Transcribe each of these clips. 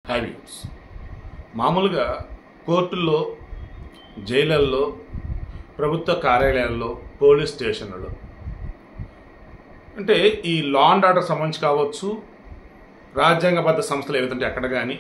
Habits మామూలుగా కోర్టుల్లో జైళ్ళల్లో ప్రభుత్వ కార్యాలయాల్లో పోలీస్ స్టేషన్లలో అంటే ఈ లా అండ్ ఆర్డర్ సంబంధించి కావచ్చు రాజ్యాంగబద్ధ సంస్థలు ఏవైతే అక్కడ కానీ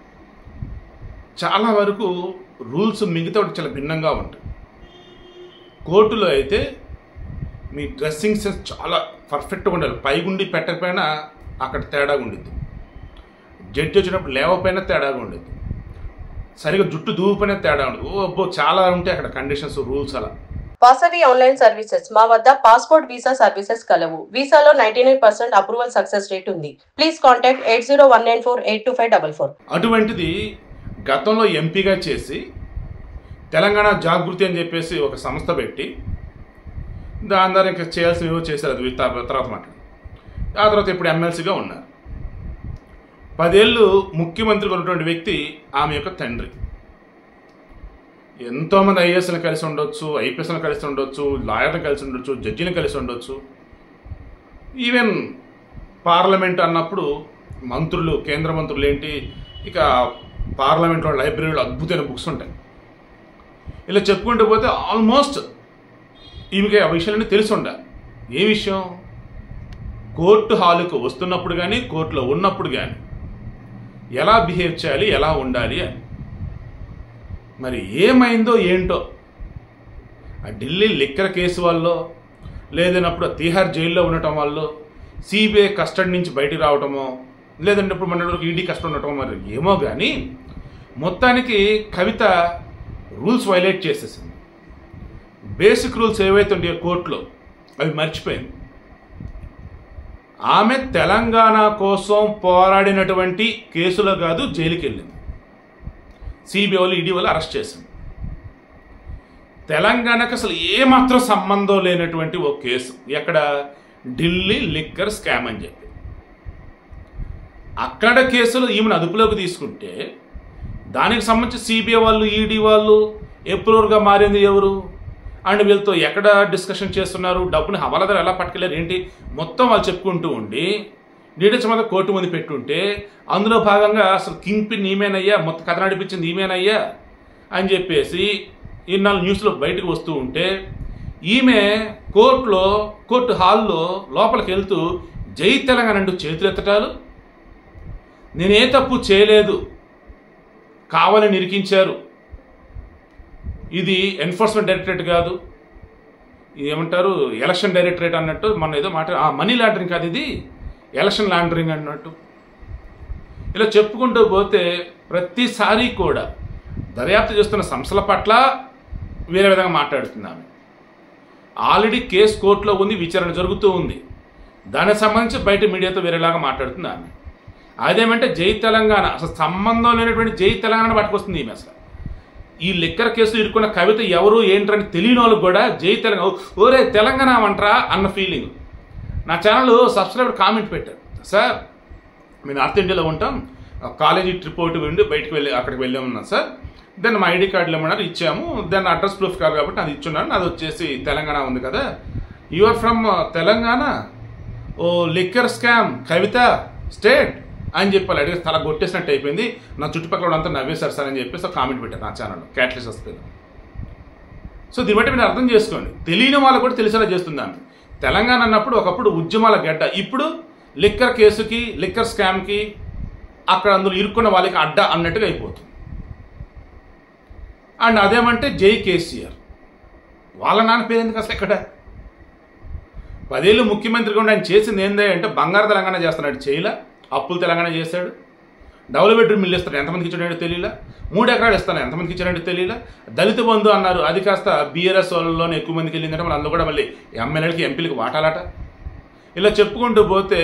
చాలా వరకు రూల్స్ మిగతా వాటికి చాలా భిన్నంగా ఉంటాయి కోర్టులో అయితే మీ డ్రెస్సింగ్ సెన్స్ చాలా పర్ఫెక్ట్గా ఉండాలి పైగుండి పెట్టకపోయినా అక్కడ తేడాగా ఉండిద్ది జడ్జి వచ్చినప్పుడు లేవపోయినా తేడాగా ఉండేది సరిగా జుట్టు దూగిపోయినా తేడా ఉండదు ఓ అబ్బో చాలా ఉంటాయి అక్కడ కండిషన్స్ రూల్స్ అలా వాసవి ఆన్లైన్ సర్వీసెస్ మా వద్ద పాస్పోర్ట్ వీసా సర్వీసెస్ కలవు వీసాలో ninety nine percent approval success rate ఉంది please contact eight zero one nine four eight two five double four అటువంటిది గతంలో ఎంపీగా చేసి తెలంగాణ జాగృతి అని చెప్పేసి ఒక సంస్థ పెట్టి దాని ద్వారా ఇంకా చేయాల్సినవి చేశారు అది తా- తర్వాత మాట ఆ తర్వాత ఇప్పుడు ఎమ్మెల్సీగా ఉన్నారు పదేళ్ళు ముఖ్యమంత్రిగా ఉన్నటువంటి వ్యక్తి ఆమె యొక్క తండ్రి ఎంతోమంది ఐఏఎస్లు కలిసి ఉండొచ్చు ఐపీఎస్లు కలిసి ఉండొచ్చు లాయర్లు కలిసి ఉండొచ్చు జడ్జిని కలిసి ఉండొచ్చు ఈవెన్ పార్లమెంట్ అన్నప్పుడు మంత్రులు కేంద్ర మంత్రులు ఏంటి ఇక పార్లమెంట్లో లైబ్రరీలో అద్భుతమైన బుక్స్ ఉంటాయి ఇలా చెప్పుకుంటూ పోతే ఆల్మోస్ట్ ఈమెకి ఆ విషయాలన్నీ తెలిసి ఉండాలి ఏ విషయం కోర్టు హాలుకు వస్తున్నప్పుడు కానీ కోర్టులో ఉన్నప్పుడు కానీ ఎలా బిహేవ్ చేయాలి ఎలా ఉండాలి అని మరి ఏమైందో ఏంటో ఆ ఢిల్లీ లిక్కర్ కేసు వల్ల లేదన్నప్పుడు తీహార్ జైల్లో ఉండటం వల్ల సిబిఐ కస్టడీ నుంచి బయటికి రావటమో లేదంటే ఇప్పుడు మన ఈడీ కస్టడీ ఉండటమో మరి ఏమో కానీ మొత్తానికి కవిత రూల్స్ వైలేట్ చేసేసింది బేసిక్ రూల్స్ ఏవైతే ఉంటాయో కోర్టులో అవి మర్చిపోయింది ఆమె తెలంగాణ కోసం పోరాడినటువంటి కేసులో కాదు జైలుకి వెళ్ళింది సిబిఐ వాళ్ళు ఈడీ వాళ్ళు అరెస్ట్ చేసింది తెలంగాణకు అసలు ఏమాత్రం సంబంధం లేనటువంటి ఓ కేసు ఎక్కడ ఢిల్లీ లిక్కర్ స్కామ్ అని చెప్పి అక్కడ కేసులు ఈమెను అదుపులోకి తీసుకుంటే దానికి సంబంధించి సిబిఐ వాళ్ళు ఈడీ వాళ్ళు ఎప్రూవర్గా మారింది ఎవరు అండ్ వీళ్ళతో ఎక్కడ డిస్కషన్ చేస్తున్నారు డబ్బుని హవాలాదారు ఎలా పట్టుకెళ్ళారు ఏంటి మొత్తం వాళ్ళు చెప్పుకుంటూ ఉండి డీటెయిల్స్ మొత్తం కోర్టు ముందు పెట్టుంటే అందులో భాగంగా అసలు కింగ్ పిన్ ఈమెనయ్యా మొత్తం కథ నడిపించింది ఈమెనయ్యా అని చెప్పేసి ఇన్నాళ్ళు న్యూస్లో బయటకు వస్తూ ఉంటే ఈమె కోర్టులో కోర్టు హాల్లో లోపలికి వెళ్తూ జై తెలంగాణ అంటూ చేతులెత్తటాలు నేనే తప్పు చేయలేదు కావాలని ఇరికించారు ఇది ఎన్ఫోర్స్మెంట్ డైరెక్టరేట్ కాదు ఇది ఏమంటారు ఎలక్షన్ డైరెక్టరేట్ అన్నట్టు మన ఏదో మాట ఆ మనీ లాండరింగ్ కాదు ఇది ఎలక్షన్ లాండరింగ్ అన్నట్టు ఇలా చెప్పుకుంటూ పోతే ప్రతిసారి కూడా దర్యాప్తు చేస్తున్న సంస్థల పట్ల వేరే విధంగా మాట్లాడుతున్నాము ఆల్రెడీ కేసు కోర్టులో ఉంది విచారణ జరుగుతూ ఉంది దానికి సంబంధించి బయట మీడియాతో వేరేలాగా మాట్లాడుతుంది ఆమె అదేమంటే జై తెలంగాణ అసలు సంబంధం లేనటువంటి జై తెలంగాణ పట్టుకొస్తుంది ఈమె అసలు ఈ లిక్కర్ కేసులో ఇరుక్కున్న కవిత ఎవరు ఏంటని తెలియని వాళ్ళకి కూడా జై తెలంగాణ ఓరే తెలంగాణ అంటారా అన్న ఫీలింగ్ నా ఛానల్ సబ్స్క్రైబర్ కామెంట్ పెట్టారు సార్ మేము నార్త్ ఇండియాలో ఉంటాం కాలేజీ ట్రిప్ ఒకటి వెళ్ళి బయటకు వెళ్ళి అక్కడికి వెళ్ళామన్నాం సార్ దెన్ మా ఐడి కార్డులు ఏమన్నారు ఇచ్చాము దెన్ అడ్రస్ ప్రూఫ్ కాదు కాబట్టి అది ఇచ్చున్నాను అది వచ్చేసి తెలంగాణ ఉంది కదా you are from Telangana oh liquor scam Kavitha state అని చెప్పి అడిగి తల కొట్టేసినట్టు అయిపోయింది నా చుట్టుపక్కల అంతా నవ్వేశారు సార్ అని చెప్పేసి ఒక కామెంట్ పెట్టారు నా ఛానల్లో క్యాట్లిస్ వస్తుంది సో దీన్ని బట్టి మీరు అర్థం చేసుకోండి తెలియని వాళ్ళు కూడా తెలిసేలా చేస్తుంది ఆమె తెలంగాణ అన్నప్పుడు ఒకప్పుడు ఉద్యమాల గడ్డ ఇప్పుడు లిక్కర్ కేసుకి లిక్కర్ స్కామ్కి అక్కడ అందులో ఇరుక్కున్న వాళ్ళకి అడ్డ అన్నట్టుగా అయిపోతుంది అండ్ అదేమంటే జై కేసీఆర్ వాళ్ళ నాన్న పేరు ఎందుకు అసలు ఎక్కడ పదేళ్ళు ముఖ్యమంత్రిగా ఉండి ఆయన చేసింది ఏంది అంటే బంగారు తెలంగాణ చేస్తున్నాడు చేయలా అప్పులు తెలంగాణ చేశాడు డబుల్ బెడ్రూమ్ ఇల్లు ఇస్తాడు ఎంతమందికి ఇచ్చాడంటే తెలియలా మూడు ఎకరాలు ఇస్తాను ఎంతమందికి ఇచ్చాడంటే తెలియలా దళిత బంధు అన్నారు అది కాస్త బీఆర్ఎస్ వాళ్ళలోనే ఎక్కువ మందికి వెళ్ళిందంటే మళ్ళీ అందులో కూడా మళ్ళీ ఎమ్మెల్యేలకి ఎంపీలకి వాటాలట ఇలా చెప్పుకుంటూ పోతే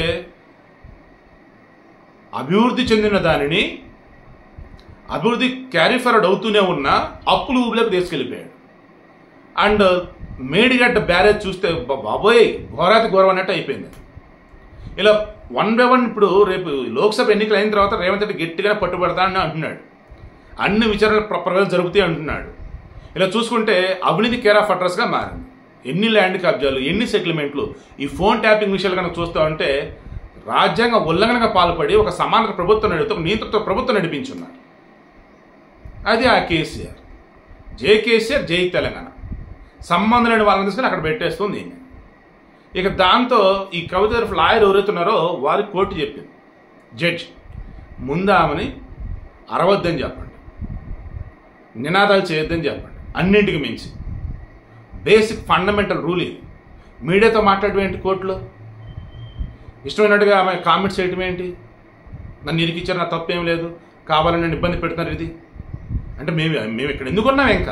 అభివృద్ధి చెందిన దానిని అభివృద్ధి క్యారీ ఫార్వర్డ్ అవుతూనే ఉన్న అప్పులు ఊబిలోకి తీసుకెళ్ళిపోయాడు అండ్ మేడిగడ్డ బ్యారేజ్ చూస్తే బా- బాబోయ్ ఘోరాతి ఘోరం అన్నట్టు అయిపోయింది ఇలా వన్ బై వన్ ఇప్పుడు రేపు లోక్సభ ఎన్నికలు అయిన తర్వాత రేవంత్ రెడ్డి గట్టిగానే పట్టుబడతానని అంటున్నాడు అన్ని విచారణలు ప్రకారం జరుగుతాయి అంటున్నాడు ఇలా చూసుకుంటే అవినీతి కేర్ ఆఫ్ అడ్రస్గా మారింది ఎన్ని ల్యాండ్ కబ్జాలు ఎన్ని సెటిల్మెంట్లు ఈ ఫోన్ ట్యాపింగ్ విషయాలు కనుక చూస్తా ఉంటే రాజ్యాంగ ఉల్లంఘనగా పాల్పడి ఒక సమాన ప్రభుత్వం నడిపితే ఒక నియంత్రిత ప్రభుత్వం నడిపించున్నారు అది ఆ కేసీఆర్ జై కేసీఆర్ జై తెలంగాణ సంబంధం లేని వాళ్ళని తీసుకుని అక్కడ పెట్టేస్తుంది ఈయన. ఇక దాంతో ఈ కవిత తరఫు లాయర్ ఎవరైతే ఉన్నారో వారి కోర్టు చెప్పింది జడ్జ్ ముందు ఆమెని అరవద్దని చెప్పండి నినాదాలు చేయొద్దని చెప్పండి అన్నింటికి మించి బేసిక్ ఫండమెంటల్ రూల్ ఇది మీడియాతో మాట్లాడడం ఏంటి కోర్టులో ఇష్టమైనట్టుగా ఆమె కామెంట్స్ చేయడం ఏంటి నన్ను ఇరికిచ్చారు నా తప్పేం లేదు కావాలని నన్ను ఇబ్బంది పెడుతున్నారు ఇది అంటే మేము మేము ఇక్కడ ఎందుకు ఉన్నాం ఇంకా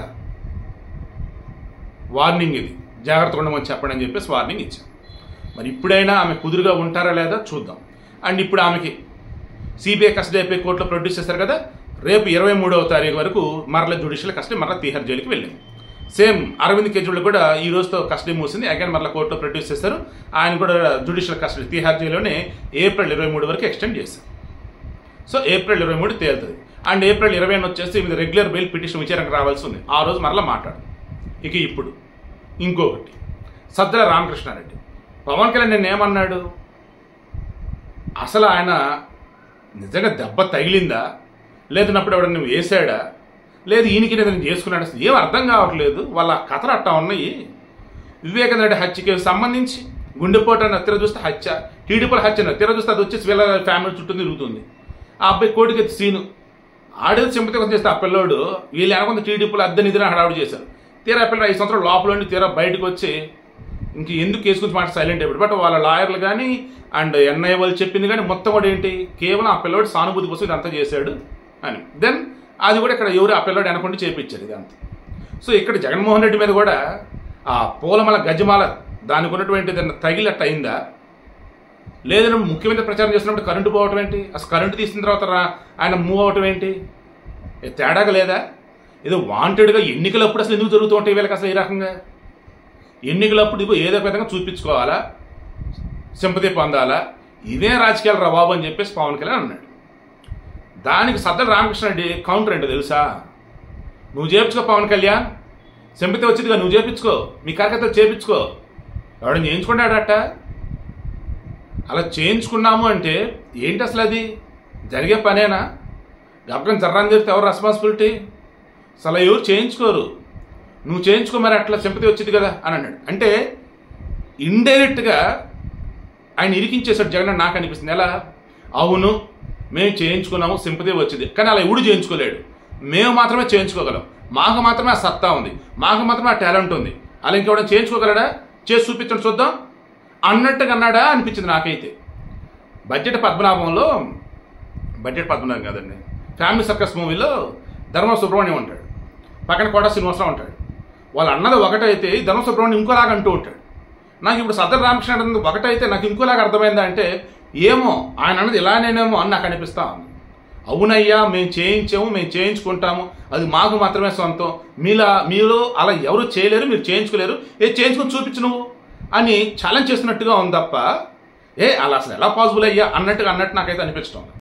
వార్నింగ్ ఇది జాగ్రత్తగా ఉండమని చెప్పండి అని చెప్పేసి వార్నింగ్ ఇచ్చాం మరి ఇప్పుడైనా ఆమె కుదురుగా ఉంటారా లేదా చూద్దాం అండ్ ఇప్పుడు ఆమెకి సిబిఐ కస్టడీ అయిపోయి కోర్టులో ప్రొడ్యూస్ చేస్తారు కదా రేపు ఇరవై మూడవ తారీఖు వరకు మరల జ్యుడిషియల్ కస్టడీ మరల తీహార్ జైలుకి వెళ్ళింది సేమ్ అరవింద్ కేజ్రీవాల్ కూడా ఈ రోజుతో కస్టడీ మూసింది అగైన్ మరల కోర్టులో ప్రొడ్యూస్ చేస్తారు ఆయన కూడా జ్యుడిషియల్ కస్టడీ తీహార్ జైల్లోనే ఏప్రిల్ ఇరవై మూడు వరకు ఎక్స్టెండ్ చేశారు సో ఏప్రిల్ ఇరవై మూడు తేలుతుంది అండ్ ఏప్రిల్ ఇరవై వచ్చేసి ఇది రెగ్యులర్ బెయిల్ పిటిషన్ విచారణకు రావాల్సి ఉంది ఆ రోజు మరలా మాట్లాడు ఇక ఇప్పుడు ఇంకొకటి సద్దల రామకృష్ణారెడ్డి పవన్ కళ్యాణ్ నిన్న ఏమన్నాడు అసలు ఆయన నిజంగా దెబ్బ తగిలిందా లేదన్నప్పుడు ఎవడన్నా వేసాడా లేదు ఈయనకి నేను చేసుకున్నాడు అసలు ఏం అర్థం కావట్లేదు వాళ్ళ కథలు అట్టా ఉన్నాయి వివేకానంద రెడ్డి హత్యకి సంబంధించి గుండెపోటు అని తిర చూస్తే హత్య టీడీపీల హత్య తిర చూస్తే అది వచ్చేసి వీళ్ళ ఫ్యామిలీ చుట్టూ తిరుగుతుంది ఆ అబ్బాయి కోటికి సీను ఆడేది సింపతి కొంచెం చేస్తే ఆ పిల్లోడు వీళ్ళు అనుకుంది టీడీపీలు అద్దె నిధిని హడావుడు చేశారు తీరా ఆ పిల్లలు ఐదు సంవత్సరాలు లోపల ఉండి తీరా బయటకు వచ్చి ఇంక ఎందుకు కేసు గురించి మాట సైలెంట్ అయిపోయి బట్ వాళ్ళ లాయర్లు కానీ అండ్ ఎన్ఐ వాళ్ళు చెప్పింది కానీ మొత్తం కూడా ఏంటి కేవలం ఆ పిల్లోడు సానుభూతి కోసం ఇదంతా చేశాడు అని దెన్ అది కూడా ఇక్కడ ఎవరు ఆ పిల్లోడు అనుకుంటే చేపించారు ఇదంతా సో ఇక్కడ జగన్మోహన్ రెడ్డి మీద కూడా ఆ పూలమల గజమాల దానికి ఉన్నటువంటి ఏదైనా తగిలట్టు అయిందా లేదంటే ముఖ్యమంత్రి ప్రచారం చేస్తున్నప్పుడు కరెంటు పోవటం ఏంటి అసలు కరెంటు తీసిన తర్వాత రా- ఆయన మూవ్ అవటం ఏంటి ఏ తేడాగా లేదా ఏదో వాంటెడ్గా ఎన్నికలప్పుడు అసలు ఎందుకు జరుగుతూ ఉంటాయి వీళ్ళకి అసలు ఈ రకంగా ఎన్నికలప్పుడు ఇగో ఏదో ఒక విధంగా చూపించుకోవాలా సింపతి పొందాలా ఇదే రాజకీయాలు రా బాబు అని చెప్పేసి పవన్ కళ్యాణ్ అన్నాడు దానికి సద్దల రామకృష్ణ రెడ్డి కౌంటర్ ఏంటో తెలుసా నువ్వు చేపించుకో పవన్ కళ్యాణ్ సింపతి వచ్చిందిగా నువ్వు చేపించుకో మీ కార్యకర్తలు చేపించుకో ఎవడని చేయించుకున్నాడట అలా చేయించుకున్నాము అంటే ఏంటి అసలు అది జరిగే పనేనా గబ్బకం జర్రాని జరిగితే ఎవరు రెస్పాన్సిబిలిటీ అసలు ఎవరు చేయించుకోరు నువ్వు చేయించుకో మరి అట్లా సింపతి వచ్చింది కదా అని అన్నాడు అంటే ఇండైరెక్ట్గా ఆయన ఇరికించేశాడు జగన్ అని నాకు అనిపిస్తుంది ఎలా అవును మేము చేయించుకున్నాము సింపతి వచ్చింది కానీ అలా ఎవడు చేయించుకోలేడు మేము మాత్రమే చేయించుకోగలం మాకు మాత్రమే ఆ సత్తా ఉంది మాకు మాత్రమే ఆ టాలెంట్ ఉంది అలా ఇంకెవడం చేయించుకోగలడా చేసి చూపించండి చూద్దాం అన్నట్టుగా అన్నాడా అనిపించింది నాకైతే బడ్జెట్ పద్మనాభంలో బడ్జెట్ పద్మనాభం కాదండి ఫ్యామిలీ సర్కస్ మూవీలో ధర్మ సుబ్రహ్మణ్యం ఉంటాడు పక్కన కోట శ్రీనివాసరావు ఉంటాడు వాళ్ళు అన్నది ఒకటైతే ఈ ధర్మ సుబ్రహ్మణ్యం ఇంకోలాగా అంటూ ఉంటాడు నాకు ఇప్పుడు సదర్ రామకృష్ణ అన్నది ఒకటైతే నాకు ఇంకోలాగా అర్థమైందా అంటే ఏమో ఆయన అన్నది ఇలానేనేమో అని నాకు అనిపిస్తా ఉంది అవునయ్యా మేము చేయించాము మేము చేయించుకుంటాము అది మాకు మాత్రమే సొంతం మీలా మీలో అలా ఎవరు చేయలేరు మీరు చేయించుకోలేరు ఏ చేయించుకొని చూపించు నువ్వు అని ఛాలెంజ్ చేస్తున్నట్టుగా ఉంది తప్ప ఏ అలా అసలు ఎలా పాసిబుల్ అయ్యా అన్నట్టుగా అన్నట్టు నాకైతే అనిపించడం